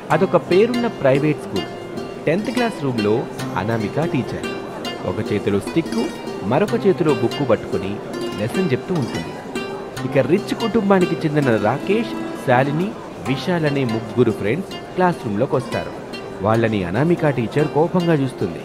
అదొక పేరున్న private school tenth class రూమ్లో అనామిక టీచర్ ఒక చేతిలో స్టిక్కు మరొక చేతిలో బుక్కు పట్టుకొని లెసన్ చెప్తూ ఉంటుంది ఇక రిచ్ కుటుంబానికి చెందిన రాకేష్ శాలిని విశాల్ అనే ముగ్గురు ఫ్రెండ్స్ క్లాస్ రూమ్లోకి వస్తారు వాళ్ళని అనామిక టీచర్ కోపంగా చూస్తుంది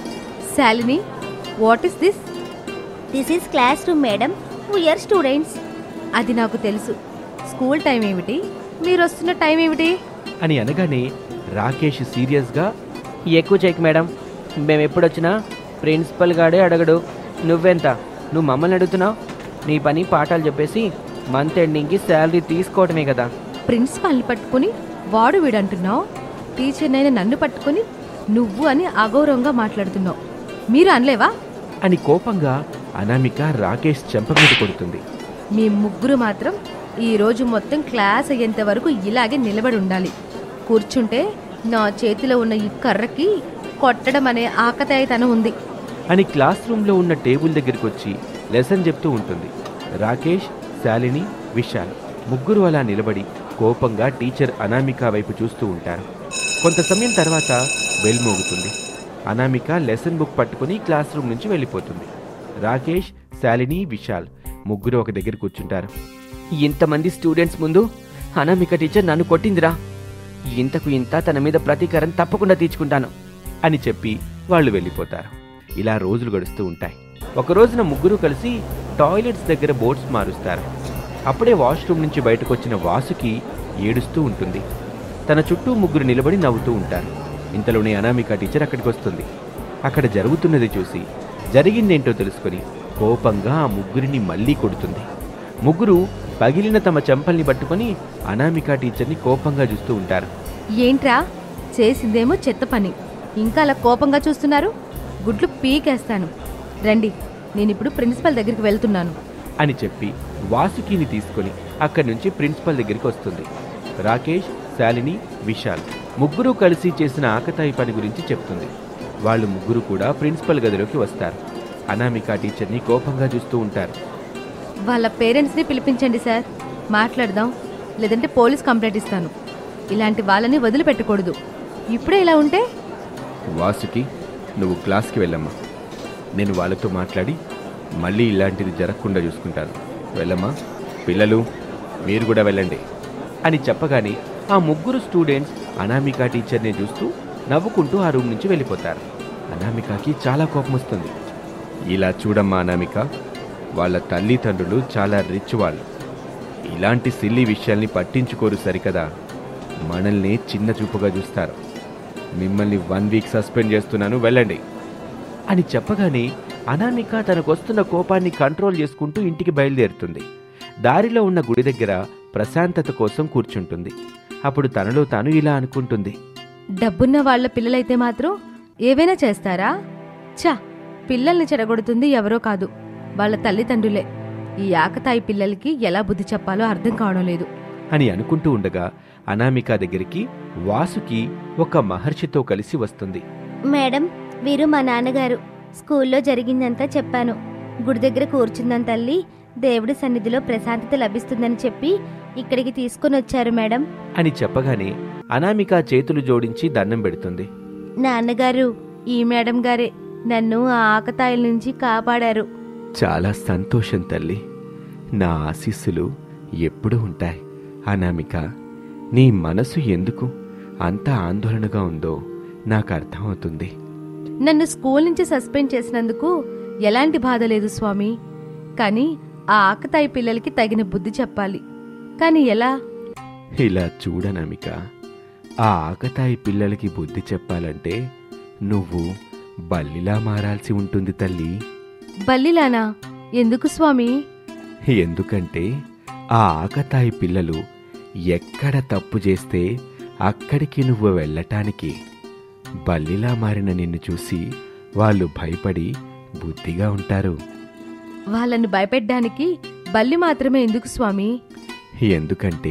Shalini what is this this is classroom madam we are students అది నాకు తెలుసు స్కూల్ టైం ఏమిటి మీరు వస్తున్న టైం ఏమిటి అని అనగానే రాకేష్ సీరియస్గా ఎక్కువ చేయకు మేడం మేము ఎప్పుడొచ్చినా ప్రిన్సిపల్ గాడే అడగడు నువ్వెంత నువ్వు మమ్మల్ని అడుగుతున్నావు నీ పని పాఠాలు చెప్పేసి మంత్ ఎండింగ్కి శాలరీ తీసుకోవటమే కదా ప్రిన్సిపాల్ని పట్టుకుని వాడు వీడంటున్నావు టీచర్నైనా నన్ను పట్టుకుని నువ్వు అని అగౌరవంగా మాట్లాడుతున్నావు మీరు అనలేవా అని కోపంగా అనామిక రాకేష్ చెంప మీద కొడుతుంది మీ ముగ్గురు మాత్రం ఈ రోజు మొత్తం క్లాస్ అయ్యేంత వరకు ఇలాగే నిలబడి ఉండాలి కూర్చుంటే నా చేతిలో ఉన్న ఈ కర్రకి కొట్టడం అనే ఆకతాయితనం ఉంది అని క్లాస్ రూమ్లో ఉన్న టేబుల్ దగ్గరికి వచ్చి లెసన్ చెప్తూ ఉంటుంది రాకేష్ శాలిని విశాల్ ముగ్గురు అలా నిలబడి కోపంగా టీచర్ అనామిక వైపు చూస్తూ ఉంటారు కొంత సమయం తర్వాత బెల్ మోగుతుంది అనామిక లెసన్ బుక్ పట్టుకుని క్లాస్ రూమ్ నుంచి వెళ్ళిపోతుంది రాకేష్ శాలిని విశాల్ ముగ్గురు ఒక దగ్గర కూర్చుంటారు ఇంతమంది స్టూడెంట్స్ ముందు అనామిక టీచర్ నన్ను కొట్టిందిరా ఇంతకు ఇంత తన మీద ప్రతీకారం తప్పకుండా తీర్చుకుంటాను అని చెప్పి వాళ్ళు వెళ్ళిపోతారు ఇలా రోజులు గడుస్తూ ఉంటాయి ఒక రోజున ముగ్గురు కలిసి టాయిలెట్స్ దగ్గర బోర్డ్స్ మారుస్తారు అప్పుడే వాష్రూమ్ నుంచి బయటకు వచ్చిన వాసుకి ఏడుస్తూ ఉంటుంది తన చుట్టూ ముగ్గురు నిలబడి నవ్వుతూ ఉంటారు ఇంతలోనే అనామిక టీచర్ అక్కడికి వస్తుంది అక్కడ జరుగుతున్నది చూసి జరిగిందేంటో తెలుసుకొని కోపంగా ఆ ముగ్గురిని మళ్ళీ కొడుతుంది ముగ్గురు పగిలిన తమ చెంపల్ని పట్టుకొని అనామిక టీచర్ని కోపంగా చూస్తూ ఉంటారు ఏంట్రా చేసిందేమో చెత్త పని ఇంకా అలా కోపంగా చూస్తున్నారు గుడ్లు పీకేస్తాను రండి నేను ఇప్పుడు ప్రిన్సిపల్ దగ్గరికి వెళ్తున్నాను అని చెప్పి వాసుకిని తీసుకొని అక్కడి నుంచి ప్రిన్సిపల్ దగ్గరికి వస్తుంది రాకేష్ శాలిని విశాల్ ముగ్గురు కలిసి చేసిన ఆకతాయి పని గురించి చెప్తుంది వాళ్ళు ముగ్గురు కూడా ప్రిన్సిపల్ గదిలోకి వస్తారు అనామిక టీచర్ని కోపంగా చూస్తూ ఉంటారు వాళ్ళ పేరెంట్స్ని పిలిపించండి సార్ మాట్లాడదాం లేదంటే పోలీస్ కంప్లైంట్ ఇస్తాను ఇలాంటి వాళ్ళని వదిలిపెట్టకూడదు ఇప్పుడే ఇలా ఉంటే వాసుకి నువ్వు క్లాస్కి వెళ్ళమ్మా నేను వాళ్ళతో మాట్లాడి మళ్ళీ ఇలాంటిది జరగకుండా చూసుకుంటాను వెళ్ళమ్మా పిల్లలు మీరు కూడా వెళ్ళండి అని చెప్పగానే ఆ ముగ్గురు స్టూడెంట్స్ అనామిక టీచర్ని చూస్తూ నవ్వుకుంటూ ఆ రూమ్ నుంచి వెళ్ళిపోతారు అనామికకి చాలా కోపం వస్తుంది ఇలా చూడమ్మా అనామిక వాళ్ళ తల్లిదండ్రులు చాలా రిచ్ వాళ్ళు ఇలాంటి సిల్లి విషయాల్ని పట్టించుకోరు సరికదా మనల్ని చిన్న చూపుగా చూస్తారు మిమ్మల్ని వన్ వీక్ సస్పెండ్ చేస్తున్నాను వెళ్ళండి అని చెప్పగానే అనామిక తనకొస్తున్న కోపాన్ని కంట్రోల్ చేసుకుంటూ ఇంటికి బయలుదేరుతుంది దారిలో ఉన్న గుడి దగ్గర ప్రశాంతత కోసం కూర్చుంటుంది అప్పుడు తనలో తాను ఇలా అనుకుంటుంది డబ్బున్న వాళ్ళ పిల్లలైతే మాత్రం ఏవైనా చేస్తారా ఛా పిల్లల్ని చెడగొడుతుంది ఎవరో కాదు వాళ్ళ తల్లిదండ్రులే ఈ ఆకతాయి పిల్లలకి ఎలా బుద్ధి చెప్పాలో అర్థం కావడం లేదు అని అనుకుంటూ ఉండగా అనామిక దగ్గరికి వాసుకి ఒక మహర్షితో కలిసి వస్తుంది మేడం వీరు మా నాన్నగారు స్కూల్లో జరిగిందంతా చెప్పాను గుడి దగ్గర కూర్చుందాం తల్లి దేవుడి సన్నిధిలో ప్రశాంతత లభిస్తుందని చెప్పి ఇక్కడికి తీసుకొని వచ్చారు మేడం అని చెప్పగానే అనామిక చేతులు జోడించి దండం పెడుతుంది నాన్నగారు ఈ మేడం గారే నన్ను ఆ ఆకతాయిల నుంచి కాపాడారు చాలా సంతోషం తల్లి నా ఆశీస్సులు ఎప్పుడూ ఉంటాయి అనామిక నీ మనసు ఎందుకు అంత ఆందోళనగా ఉందో నాకు అర్థమవుతుంది నన్ను స్కూల్ నుంచి సస్పెండ్ చేసినందుకు ఎలాంటి బాధ లేదు స్వామి కానీ ఆ ఆకతాయి పిల్లలకి తగిన బుద్ధి చెప్పాలి కానీ ఎలా ఇలా చూడనామిక ఆ ఆకతాయి పిల్లలకి బుద్ధి చెప్పాలంటే నువ్వు బల్లిలా మారాల్సి ఉంటుంది తల్లి బల్లిలానా ఎందుకు స్వామి ఎందుకంటే ఆ ఆకతాయి పిల్లలు ఎక్కడ తప్పు చేస్తే అక్కడికి నువ్వు వెళ్ళటానికి బల్లిలా మారిన నిన్ను చూసి వాళ్ళు భయపడి బుద్ధిగా ఉంటారు వాళ్ళని భయపెట్టడానికి బల్లి మాత్రమే ఎందుకు స్వామి ఎందుకంటే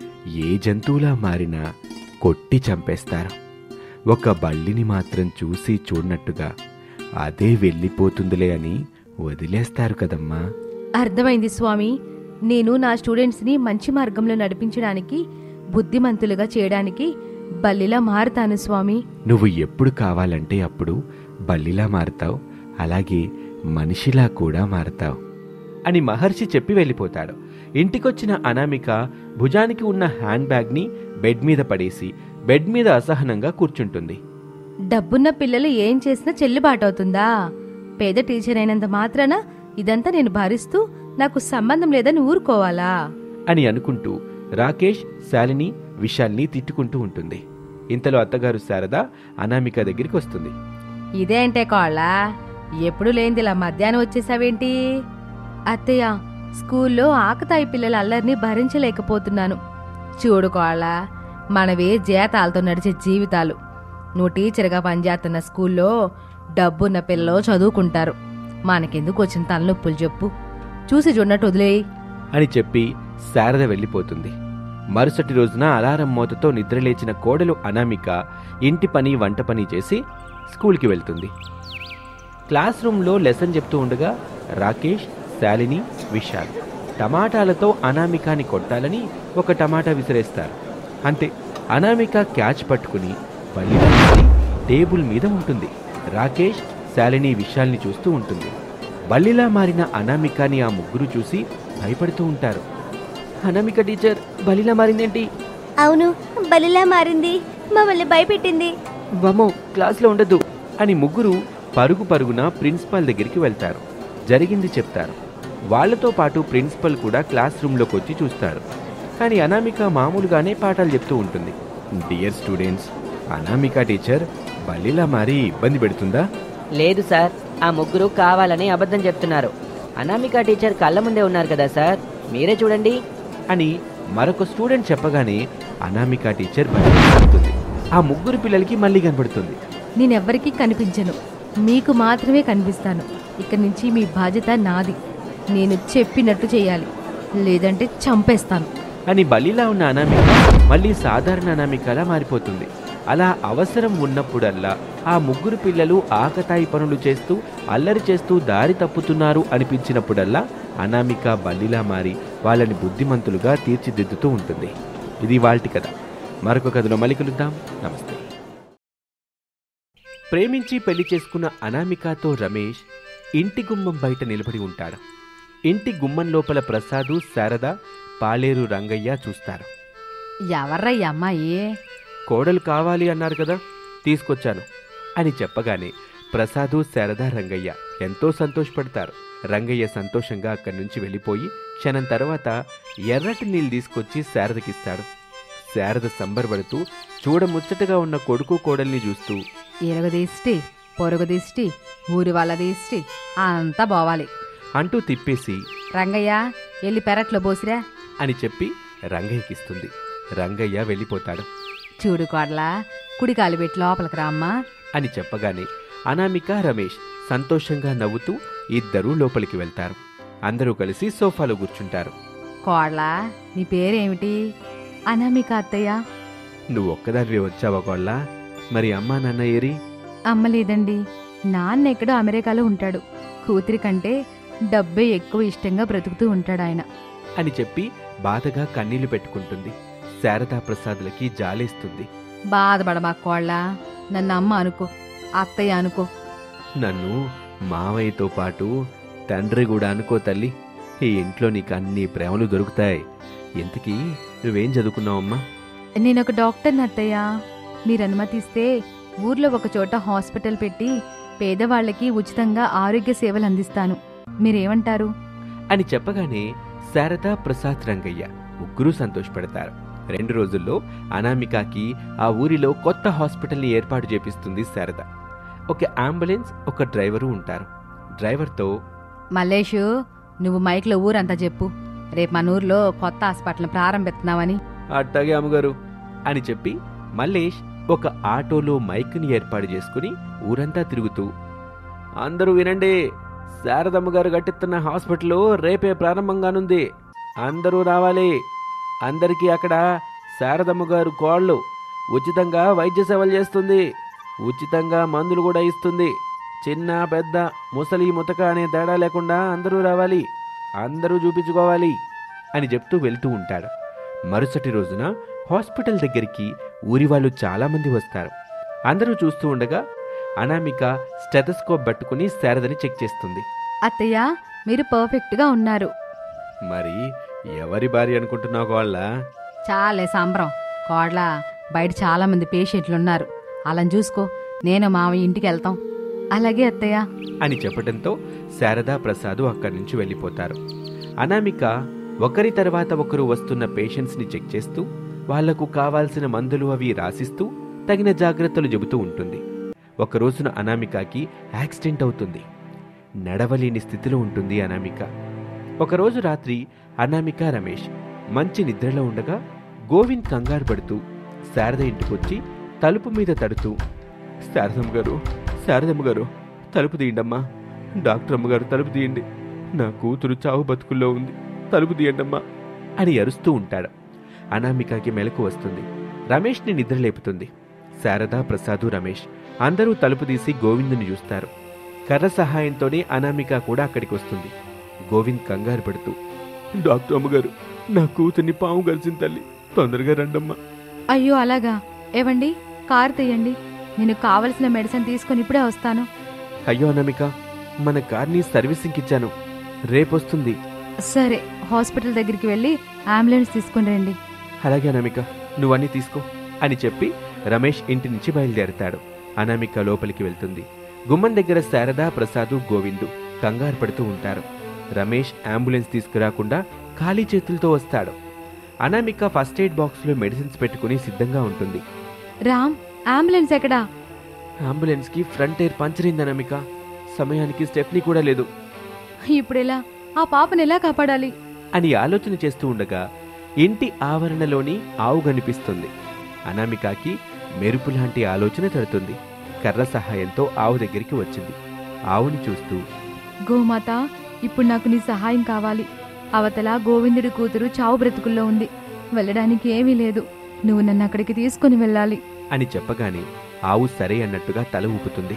ఏ జంతువులా మారినా కొట్టి చంపేస్తారు ఒక బల్లిని మాత్రం చూసి చూడనట్టుగా అదే వెళ్ళిపోతుందిలే అని వదిలేస్తారు కదమ్మా అర్థమైంది స్వామి నేను నా స్టూడెంట్స్ని మంచి మార్గంలో నడిపించడానికి బుద్ధిమంతులుగా చేయడానికి బల్లిలా మారుతాను స్వామి నువ్వు ఎప్పుడు కావాలంటే అప్పుడు బల్లిలా మారుతావు అలాగే మనిషిలా కూడా మారుతావు అని మహర్షి చెప్పి వెళ్ళిపోతాడు ఇంటికొచ్చిన అనామిక భుజానికి ఉన్న హ్యాండ్ బ్యాగ్ని బెడ్ మీద పడేసి బెడ్ మీద అసహనంగా కూర్చుంటుంది డబ్బున్న పిల్లలు ఏం చేసినా చెల్లుబాటు అవుతుందా పేద టీచర్ అయినంత మాత్రాన ఇదంతా నేను భరిస్తూ నాకు సంబంధం లేదని ఊరుకోవాలా అని అనుకుంటూ రాకేష్ శాలిని విశాల్ని తిట్టుకుంటూ ఉంటుంది ఇంతలో అత్తగారు శారద అనామిక దగ్గరికి వస్తుంది ఇదేంటే కోళ్ళ ఎప్పుడు లేనిది ఇలా మధ్యాహ్నం వచ్చేసావేంటి అత్తయ్య స్కూల్లో ఆకతాయి పిల్లల అల్లరిని భరించలేకపోతున్నాను చూడు కోళ్ళ మనవే జీతాలతో నడిచే జీవితాలు నువ్వు టీచర్గా పనిచేస్తున్న స్కూల్లో డబ్బున్న పిల్లలు చదువుకుంటారు మనకెందుకు వచ్చిన తలనొప్పులు చెప్పు చూసి చూడనట్టు వదిలేయి అని చెప్పి శారద వెళ్ళిపోతుంది మరుసటి రోజున అలారం మోతతో నిద్రలేచిన కోడలు అనామిక ఇంటి పని వంట పని చేసి స్కూల్కి వెళ్తుంది క్లాస్ రూమ్లో లెసన్ చెప్తూ ఉండగా రాకేష్ శాలిని విశాల్ టమాటాలతో అనామికాని కొట్టాలని ఒక టమాటా విసిరేస్తారు అంతే అనామిక క్యాచ్ పట్టుకుని బల్లిలో నుంచి టేబుల్ మీద ఉంటుంది రాకేష్ శాలిని విశాల్ని చూస్తూ ఉంటుంది బల్లిలా మారిన అనామికాని ఆ ముగ్గురు చూసి భయపడుతూ ఉంటారు అనామిక టీచర్ బలిలా మారిందేంటి అవును బలిలా మారింది మమ్మల్ని భయపెట్టింది వమో క్లాస్లో ఉండదు అని ముగ్గురు పరుగు పరుగున ప్రిన్సిపాల్ దగ్గరికి వెళ్తారు జరిగింది చెప్తారు వాళ్ళతో పాటు ప్రిన్సిపల్ కూడా క్లాస్ రూమ్లోకి వచ్చి చూస్తారు కానీ అనామిక మామూలుగానే పాఠాలు చెప్తూ ఉంటుంది డియర్ స్టూడెంట్స్ అనామిక టీచర్ బల్లిలా మారి ఇబ్బంది పెడుతుందా లేదు సార్ ఆ ముగ్గురు కావాలని అబద్ధం చెప్తున్నారు అనామిక టీచర్ కళ్ళ ముందే ఉన్నారు కదా సార్ మీరే చూడండి అని మరొక స్టూడెంట్ చెప్పగానే అనామిక టీచర్ బయటికి వెళ్తుంది ఆ ముగ్గురు పిల్లలకి మళ్ళీ కనబడుతుంది నేనెవ్వరికీ కనిపించను మీకు మాత్రమే కనిపిస్తాను ఇక నుంచి మీ బాధ్యత నాది నేను చెప్పినట్టు చేయాలి లేదంటే చంపేస్తాను అని బలిలా ఉన్న అనామిక మళ్ళీ సాధారణ అనామికలా మారిపోతుంది అలా అవసరం ఉన్నప్పుడల్లా ఆ ముగ్గురు పిల్లలు ఆకతాయి పనులు చేస్తూ అల్లరి చేస్తూ దారి తప్పుతున్నారు అనిపించినప్పుడల్లా అనామిక బల్లిలా మారి వాళ్ళని బుద్ధిమంతులుగా తీర్చిదిద్దుతూ ఉంటుంది ఇది వాల్టి కథ మరొక కథలో మళ్ళీ కలుద్దాం నమస్తే ప్రేమించి పెళ్లి చేసుకున్న అనామికతో రమేష్ ఇంటి గుమ్మం బయట నిలబడి ఉంటాడు ఇంటి గుమ్మం లోపల ప్రసాదు శారద పాలేరు రంగయ్య చూస్తారు ఎవర్రా ఈ అమ్మాయి కోడలు కావాలి అన్నారు కదా తీసుకొచ్చాను అని చెప్పగానే ప్రసాదు శారద రంగయ్య ఎంతో సంతోషపడతారు రంగయ్య సంతోషంగా అక్కడి నుంచి వెళ్ళిపోయి క్షణం తర్వాత ఎర్రటి నీళ్ళు తీసుకొచ్చి శారదకిస్తాడు శారద సంబరపడుతూ చూడముచ్చటగా ఉన్న కొడుకు కోడల్ని చూస్తూ ఇరగదీష్టి పొరుగుదీష్టి ఊరి వాళ్ళ దీష్టి అంతా పోవాలి అంటూ తిప్పేసి రంగయ్య వెళ్ళి పెరట్లో పోసిరా అని చెప్పి రంగయ్యకిస్తుంది రంగయ్య వెళ్ళిపోతాడు చూడు కోడలా కుడి కాలు పెట్టి లోపలికి రామ్మా అని చెప్పగానే అనామిక రమేష్ సంతోషంగా నవ్వుతూ ఇద్దరూ లోపలికి వెళ్తారు అందరూ కలిసి సోఫాలో కూర్చుంటారు కోడలా నీ పేరేమిటి అనామిక అత్తయ్య నువ్వు ఒక్కదానివే వచ్చావా కోళ్ళ మరి అమ్మా నాన్న ఏరి అమ్మ లేదండి నాన్న ఎక్కడో అమెరికాలో ఉంటాడు కూతురి కంటే డబ్బే ఎక్కువ ఇష్టంగా బ్రతుకుతూ ఉంటాడు ఆయన అని చెప్పి బాధగా కన్నీళ్లు పెట్టుకుంటుంది శారదా ప్రసాద్లకి జాలేస్తుంది బాధపడమా కోళ్ళ నన్ను అమ్మ అనుకో అత్తయ్య అనుకో నన్ను మావయ్యతో పాటు తండ్రి కూడా అనుకో తల్లి ఈ ఇంట్లో నీకు అన్ని ప్రేమలు దొరుకుతాయి ఇంతకీ నువ్వేం చదువుకున్నావమ్మా నేనొక డాక్టర్ని అత్తయ్య మీరు అనుమతిస్తే ఊర్లో ఒక చోట హాస్పిటల్ పెట్టి పేదవాళ్ళకి ఉచితంగా ఆరోగ్య సేవలు అందిస్తాను మీరేమంటారు అని చెప్పగానే శారద ప్రసాద్ రంగయ్య ముగ్గురు సంతోషపడతారు రెండు రోజుల్లో అనామికకి ఆ ఊరిలో కొత్త హాస్పిటల్ని ఏర్పాటు చేపిస్తుంది శారద ఒక అంబులెన్స్ ఒక డ్రైవరు ఉంటారు డ్రైవర్తో మల్లేషు నువ్వు మైక్లో ఊరంతా చెప్పు రేపు మన ఊర్లో కొత్త హాస్పిటల్ ప్రారంభిస్తున్నామని అట్టాగే అమ్మగారు అని చెప్పి మల్లేష్ ఒక ఆటోలో మైక్ని ఏర్పాటు చేసుకుని ఊరంతా తిరుగుతూ అందరూ వినండి శారదమ్మ గారు కట్టిస్తున్న హాస్పిటల్ రేపే ప్రారంభంగానుంది అందరూ రావాలి అందరికీ అక్కడ శారదమ్మ గారు కోళ్ళు ఉచితంగా వైద్య సేవలు చేస్తుంది ఉచితంగా మందులు కూడా ఇస్తుంది చిన్న పెద్ద ముసలి ముతక అనే తేడా లేకుండా అందరూ రావాలి అందరూ చూపించుకోవాలి అని చెప్తూ వెళ్తూ ఉంటాడు మరుసటి రోజున హాస్పిటల్ దగ్గరికి ఊరి వాళ్ళు చాలామంది వస్తారు అందరూ చూస్తూ ఉండగా అనామిక స్టెథస్కోప్ పట్టుకుని శారదని చెక్ చేస్తుంది అత్తయ్య మీరు పర్ఫెక్ట్గా ఉన్నారు మరి ఎవరి భార్య అనుకుంటున్నావు వాళ్ళ చాలే సంబరం కోడ్ల బయట చాలా మంది పేషెంట్లు ఉన్నారు అలా చూసుకో నేను మావయ్య ఇంటికి వెళ్తాం అలాగే అత్తయ్య అని చెప్పడంతో శారదా ప్రసాద్ అక్కడి నుంచి వెళ్ళిపోతారు అనామిక ఒకరి తర్వాత ఒకరు వస్తున్న పేషెంట్స్ని చెక్ చేస్తూ వాళ్లకు కావాల్సిన మందులు అవి రాసిస్తూ తగిన జాగ్రత్తలు చెబుతూ ఉంటుంది ఒక రోజున అనామికకి యాక్సిడెంట్ అవుతుంది నడవలేని స్థితిలో ఉంటుంది అనామిక ఒకరోజు రాత్రి అనామిక రమేష్ మంచి నిద్రలో ఉండగా గోవింద్ కంగారు పడుతూ శారద ఇంటికొచ్చి తలుపు మీద తడుతూ శారదమ్మ గారు శారదమ్మ గారు తలుపు తీయండమ్మా డాక్టర్ అమ్మగారు తలుపు తీయండి నా కూతురు చావు బతుకుల్లో ఉంది తలుపు తీయండమ్మా అని అరుస్తూ ఉంటాడు అనామికకి మెలకు వస్తుంది రమేష్ని నిద్రలేపుతుంది శారద ప్రసాదు రమేష్ అందరూ తలుపు తీసి గోవిందుని చూస్తారు కర్ర సహాయంతోనే అనామిక కూడా అక్కడికి వస్తుంది గోవింద్ కంగారు పడుతూ డాక్టర్ అమ్మగారు నా కూతుర్ని పాము కలిసిన తల్లి తొందరగా రండమ్మా అయ్యో అలాగా ఏవండి కారు తీయండి నేను కావలసిన మెడిసిన్ తీసుకొని ఇప్పుడే వస్తాను అయ్యో అనామిక మన కార్ని సర్వీసింగ్ ఇచ్చాను రేపొస్తుంది సరే హాస్పిటల్ దగ్గరికి వెళ్ళి అంబులెన్స్ తీసుకుని రండి అలాగే అనామిక నువ్వన్నీ తీసుకో అని చెప్పి రమేష్ ఇంటి నుంచి బయలుదేరతాడు అనామిక లోపలికి వెళ్తుంది గుమ్మం దగ్గర శారదా ప్రసాదు గోవిందు కంగారు పడుతూ ఉంటారు రమేష్ అంబులెన్స్ తీసుకురాకుండా ఖాళీ చేతులతో వస్తాడు అనామిక ఫస్ట్ ఎయిడ్ బాక్స్లో మెడిసిన్స్ పెట్టుకుని సిద్ధంగా ఉంటుంది రామ్ అంబులెన్స్ ఎక్కడా అంబులెన్స్కి ఫ్రంట్ ఎయిర్ పంచర్ అయింది అనామిక సమయానికి స్టెప్ని కూడా లేదు ఇప్పుడెలా ఆ పాపను ఎలా కాపాడాలి అని ఆలోచన చేస్తూ ఉండగా ఇంటి ఆవరణలోని ఆవు కనిపిస్తుంది అనామికకి మెరుపు లాంటి ఆలోచన తడుతుంది కర్ర సహాయంతో ఆవు దగ్గరికి వచ్చింది ఆవుని చూస్తూ గోమాత ఇప్పుడు నాకు నీ సహాయం కావాలి అవతల గోవిందుడి కూతురు చావు బ్రతుకుల్లో ఉంది వెళ్ళడానికి ఏమీ లేదు నువ్వు నన్ను అక్కడికి తీసుకుని వెళ్ళాలి అని చెప్పగానే ఆవు సరే అన్నట్టుగా తల ఊపుతుంది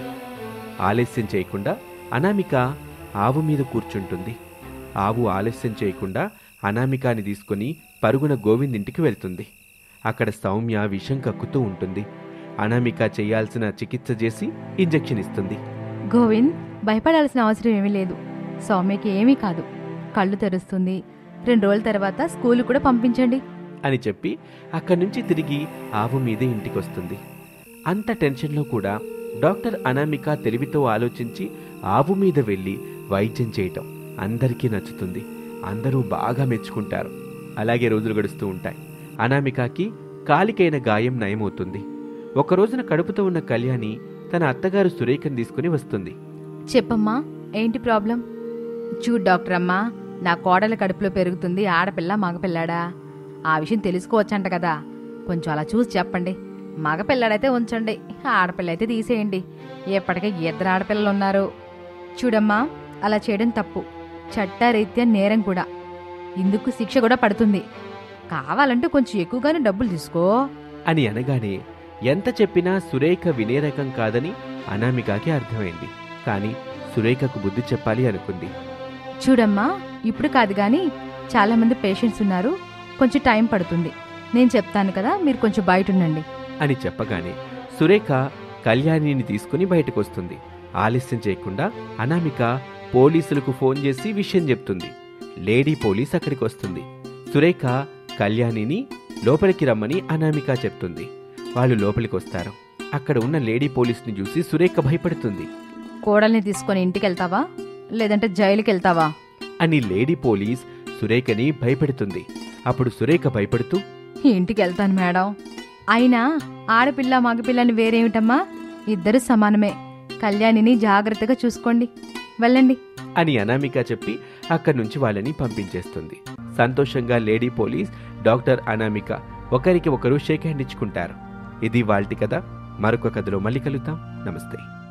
ఆలస్యం చేయకుండా అనామిక ఆవు మీద కూర్చుంటుంది ఆవు ఆలస్యం చేయకుండా అనామికాని తీసుకుని పరుగున గోవింద్ ఇంటికి వెళ్తుంది అక్కడ సౌమ్య విషం కక్కుతూ ఉంటుంది అనామిక చేయాల్సిన చికిత్స చేసి ఇంజెక్షన్ ఇస్తుంది గోవింద్ భయపడాల్సిన అవసరం ఏమీ లేదు సౌమ్యకి ఏమీ కాదు కళ్ళు తెరుస్తుంది రెండు రోజుల తర్వాత స్కూల్ కూడా పంపించండి అని చెప్పి అక్కడి నుంచి తిరిగి ఆవు మీదే ఇంటికొస్తుంది అంత టెన్షన్లో కూడా డాక్టర్ అనామిక తెలివితో ఆలోచించి ఆవు మీద వెళ్ళి వైద్యం చేయటం అందరికీ నచ్చుతుంది అందరూ బాగా మెచ్చుకుంటారు అలాగే రోజులు గడుస్తూ ఉంటాయి అనామికకి కాలికైన గాయం నయమవుతుంది ఒక రోజున కడుపుతో ఉన్న కళ్యాణి తన అత్తగారు సురేఖను తీసుకుని వస్తుంది చెప్పమ్మా ఏంటి ప్రాబ్లం చూడు డాక్టర్ అమ్మా నా కోడల కడుపులో పెరుగుతుంది ఆడపిల్ల మగపిల్లాడా ఆ విషయం తెలుసుకోవచ్చంట కదా కొంచెం అలా చూసి చెప్పండి మగపిల్లాడైతే ఉంచండి ఆడపిల్ల అయితే తీసేయండి ఎప్పటికీ ఇద్దరు ఆడపిల్లలు ఉన్నారు చూడమ్మా అలా చేయడం తప్పు చట్టారీత్యా నేరం కూడా ఇందుకు శిక్ష కూడా పడుతుంది కావాలంటే కొంచెం ఎక్కువగానే డబ్బులు తీసుకో అని అనగానే ఎంత చెప్పినా సురేఖ వినే రకం కాదని అనామికకి అర్థమైంది కానీ సురేఖకు బుద్ధి చెప్పాలి అనుకుంది చూడమ్మా ఇప్పుడు కాదు కానీ చాలా మంది పేషెంట్స్ ఉన్నారు కొంచెం టైం పడుతుంది నేను చెప్తాను కదా మీరు కొంచెం బయట ఉండండి అని చెప్పగానే సురేఖ కళ్యాణిని తీసుకుని బయటకొస్తుంది ఆలస్యం చేయకుండా అనామిక పోలీసులకు ఫోన్ చేసి విషయం చెప్తుంది లేడీ పోలీస్ అక్కడికి వస్తుంది సురేఖ కళ్యాణిని లోపలికి రమ్మని అనామిక చెప్తుంది వాళ్ళు లోపలికి వస్తారు అక్కడ ఉన్న లేడీ పోలీస్ని చూసి సురేఖ భయపడుతుంది కోడల్ని తీసుకొని ఇంటికి వెళ్తావా లేదంటే జైలుకి వెళ్తావా అని లేడీ పోలీస్ సురేఖని భయపెడుతుంది అప్పుడు సురేఖ భయపడుతూ ఇంటికి వెళ్తాను మేడం అయినా ఆడపిల్ల మగపిల్లని వేరేమిటమ్మా ఇద్దరు సమానమే కళ్యాణిని జాగ్రత్తగా చూసుకోండి వెళ్ళండి అని అనామిక చెప్పి అక్కడి నుంచి వాళ్ళని పంపించేస్తుంది సంతోషంగా లేడీ పోలీస్ డాక్టర్ అనామిక ఒకరికి ఒకరు షేక్ హ్యాండ్ ఇచ్చుకుంటారు ఇది వాళ్ళటి కథ మరొక కథలో మళ్ళీ కలుద్దాం నమస్తే